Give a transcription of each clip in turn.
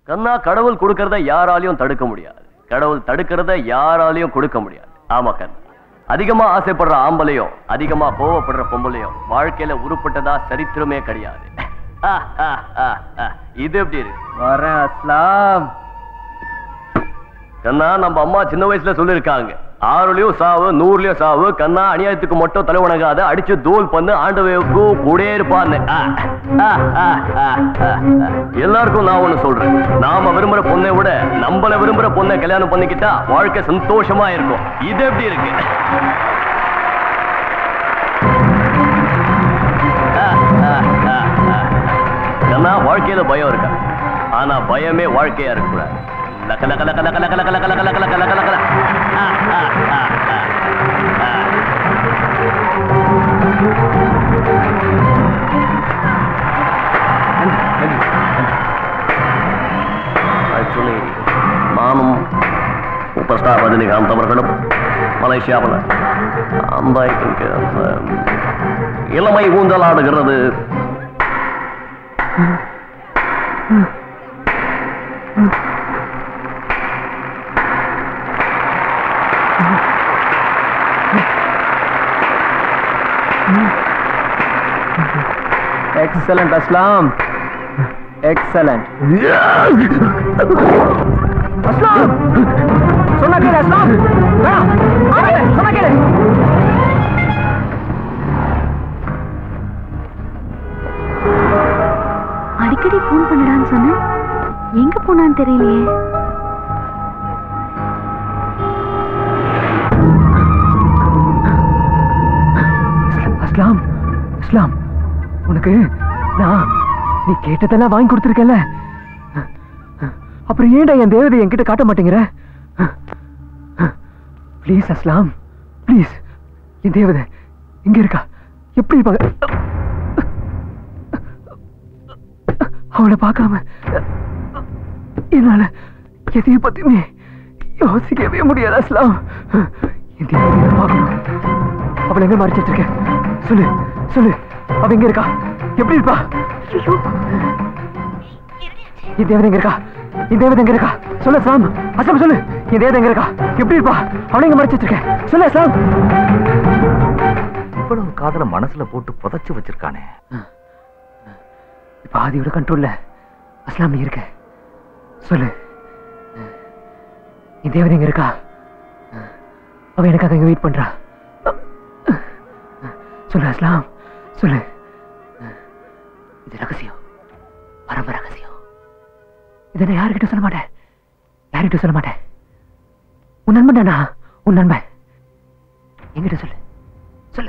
கண்ணா கடவுள் கொடுக்கறத யாராலையும் தடுக்க முடியாது கடவுள் தடுக்கிறத யாராலையும் கொடுக்க முடியாது ஆமா கண்ணா அதிகமா ஆசைப்படுற ஆம்பளையும் அதிகமா கோவப்படுற பொம்பளையும் வாழ்க்கையில உருப்பட்டதா சரித்திரமே கிடையாது இது எப்படி இருக்கு வரேன் அஸ்லாம் கண்ணா நம்ம அம்மா சின்ன வயசுல சொல்லிருக்காங்க ஆறுலயும் சாவு நூறுலயும் சாவு கண்ணா அநியாயத்துக்கு மட்டும் தலை வணங்காத அடிச்சு தூள் பண்ணு ஆண்டவைக்கு கூட இருப்பான்னு ஆ, ஆ, ஆ, ஆ, ஆ, ஆ. எல்லாருக்கும் நான் ஒண்ணு சொல்றேன் நாம விரும்புற பொண்ணை விட நம்மள விரும்புற பொண்ணை கல்யாணம் பண்ணிக்கிட்டா வாழ்க்கை சந்தோஷமா இருக்கும் இது எப்படி இருக்கு ஆ, ஆ, ஆ, ஆ. கண்ணா வாழ்க்கையில பயம் இருக்கா ஆனா பயமே வாழ்க்கையா இருக்கக்கூடாது லக்க லக்க லக்க லக்க லக்க லக்க லக்க லக்க லக்க லக்க லக்க லக்க ஆ, ஆ, ஆ, ஆ, ஆ. ஆக்சுவலி நானும் சூப்பர் ஸ்டார் ரஜினிகாந்த் அவர்களும் மலேசியாவில் அந்த I think, அந்த இளமை ஊஞ்சலாடுகிறது எக்ஸலண்ட் அஸ்லாம் எக்ஸலண்ட் அஸ்லாம் சொன்னா கேளு அஸ்லாம் வேணாம் ஆகல, சொன்னா கேளு அடிக்கடி ஃபோன் பண்ணுடான்னு சொன்னேன் எங்க போனான்னு தெரியலையே அஸ்லாம் அஸ்லாம் உனக்கு நான் நீ கேட்டதெல்லாம் வாங்கி கொடுத்துருக்கல அப்புறம் ஏன்டா என் தேவதை என்கிட்ட காட்ட மாட்டேங்கிற ப்ளீஸ் அஸ்லாம் ப்ளீஸ் என் தேவதை இங்க இருக்கா எப்படி இருப்பாங்க அவளை பார்க்காம என்னால எதையும் பத்தியுமே யோசிக்கவே முடியாது அஸ்லாம் என் தேவதையை பார்க்கணும் அவளை எங்க மறைச்சு வச்சிருக்க சொல்லு சொல்லு அவ எங்க இருக்கா எப்படி இருப்பா என் தேவதை எங்க இருக்கா என் தேவதை எங்க இருக்கா சொல்லு அஸ்லாம் அஸ்லாம் சொல்லு என் தேவதை எங்க இருக்கா எப்படி இருப்பா அவளை எங்க மறைச்சு வச்சிருக்க சொல்லு அஸ்லாம் இவ்வளவு காதல மனசுல போட்டு புதைச்சு வச்சிருக்கானே இப்ப ஆதியோட கண்ட்ரோல்ல அஸ்லாம் நீ இருக்க சொல்லு என் தேவதை எங்க இருக்கா அவ எனக்காக இங்க வெயிட் பண்றா சொல்லு அஸ்லாம் சொல்லு இது ரகசியம் பரம ரகசியம் இதை நான் யாருக்கிட்ட சொல்ல மாட்டேன் யார்கிட்ட சொல்ல மாட்டேன் உன் நண்பன் தானா உன் நண்பன் என்கிட்ட சொல்லு சொல்லு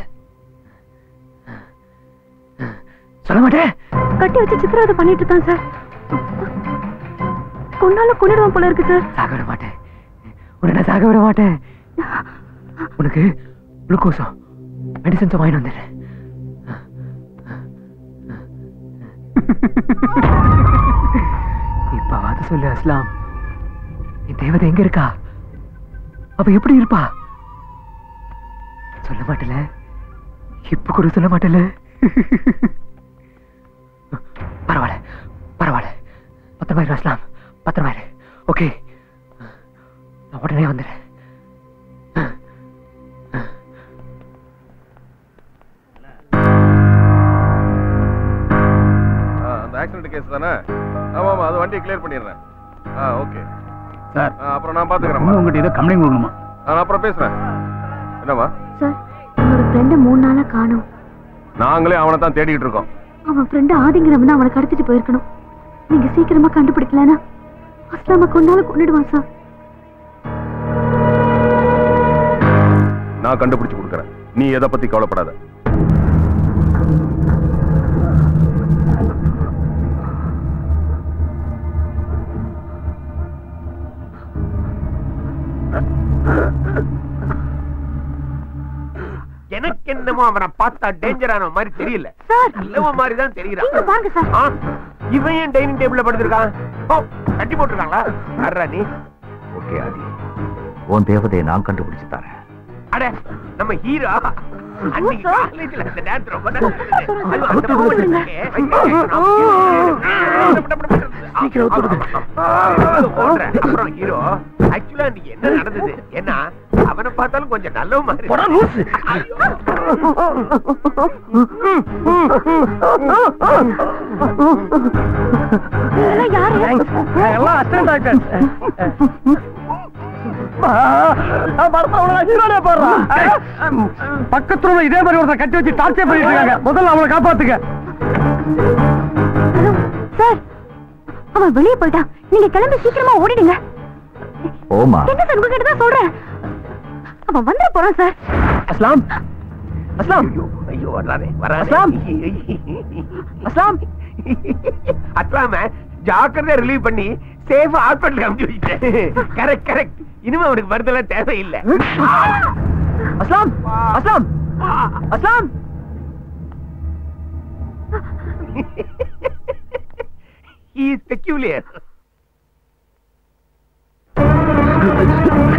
சொல்ல மாட்டேன் கட்டி வச்சு சித்திரவதை பண்ணிட்டு இருக்கான் சார் கொன்னால கொன்னிடுவான் போல இருக்கு சார் சாக விட மாட்டேன் உன்னை நான் சாக விட மாட்டேன் உனக்கு குளுக்கோஸும் மெடிசன்ஸும் வாங்கி வந்துடுறேன் இப்பவாது சொல்லு அஸ்லாம் என் தேவதை எங்க இருக்கா அவ எப்படி இருப்பா சொல்ல மாட்டல இப்ப கூட சொல்ல மாட்டல பரவாயில்ல பரவாயில்ல பத்திரமா இரு அஸ்லாம் பத்திரமா இரு ஓகே நான் உடனே வந்துடுறேன் ஆ, அந்த ஆக்சிடென்ட் கேஸ் தானே ஆமா ஆமா அது வண்டியை கிளியர் பண்ணிடுறேன் ஆ ஓகே சார் ஆ, அப்புறம் நான் பாத்துக்கிறேன் உங்ககிட்ட இதை கம்ப்ளைண்ட் கொடுக்கணுமா நான் அப்புறம் பேசுறேன் என்னம்மா சார் என்னோட ஃப்ரெண்டை மூணு நாளா காணோம் நாங்களே அவனை தான் தேடிட்டு இருக்கோம் அவன் ஃப்ரெண்டு ஆதிங்கிறவன் அவனை கடத்திட்டு போயிருக்கணும் நீங்க சீக்கிரமா கண்டுபிடிக்கலனா அஸ்லாம கொண்டால கொண்டுடுவான் சார் நான் கண்டுபிடிச்சு கொடுக்குறேன் நீ எதை பத்தி கவலைப்படாத எனக்கு என்னமோ அவனை பார்த்தா டேஞ்சரான மாதிரி தெரியல சார் நல்லவ மாதிரி தான் தெரியறான் இங்க வாங்க சார் ஆ, இவன் ஏன் டைனிங் டேபிள்ல படுத்திருக்கான் ஓ கட்டி போட்டிருக்காங்களா வர்றா நீ ஓகே ஆதி உன் தேவதையை நான் கண்டுபிடிச்சு தரேன் அட நம்ம ஹீரோ அன்னைக்கு காலேஜ்ல அந்த டான்ஸ் ரொம்ப நல்லா இருந்தது. அது அந்த moment இருக்கே. சீக்கிரம் அப்புறம் ஹீரோ ஆக்சுவலா நீ என்ன நடந்தது ஏன்னா அவனை பார்த்தாலும் கொஞ்சம் நல்ல மாதிரி இதெல்லாம் யாரு எல்லாம் அசிஸ்டன்ட் டாக்டர் பக்கத்து ரூம்ல இதே மாதிரி ஒருத்தர் கட்டி வச்சு டார்ச்சர் பண்ணிட்டு இருக்காங்க முதல்ல அவங்களை காப்பாத்துங்க ஹலோ சார் அவன் வெளியே போயிட்டான் நீங்க கிளம்பி சீக்கிரமா ஓடிடுங்க ஓமா என்ன சார் உங்ககிட்ட தான் சொல்றேன் அவன் வந்துட போறான் சார் அஸ்லாம் அஸ்லாம் ஐயோ ஐயோ வர்றாரே வராரே அஸ்லாம். அஸ்லாம் அஸ்லாம ஜாக்கிரதையா ரிலீவ் பண்ணி சேஃபா ஹாஸ்பிட்டலுக்கு அனுப்பிச்சு வச்சுட்டேன் கரெக்ட் கரெக்ட் இனிமே அவனுக்கு மருந்தெல்லாம் தேவையில்லை அஸ்லாம் அஸ்லாம் அஸ்லாம் He is peculiar.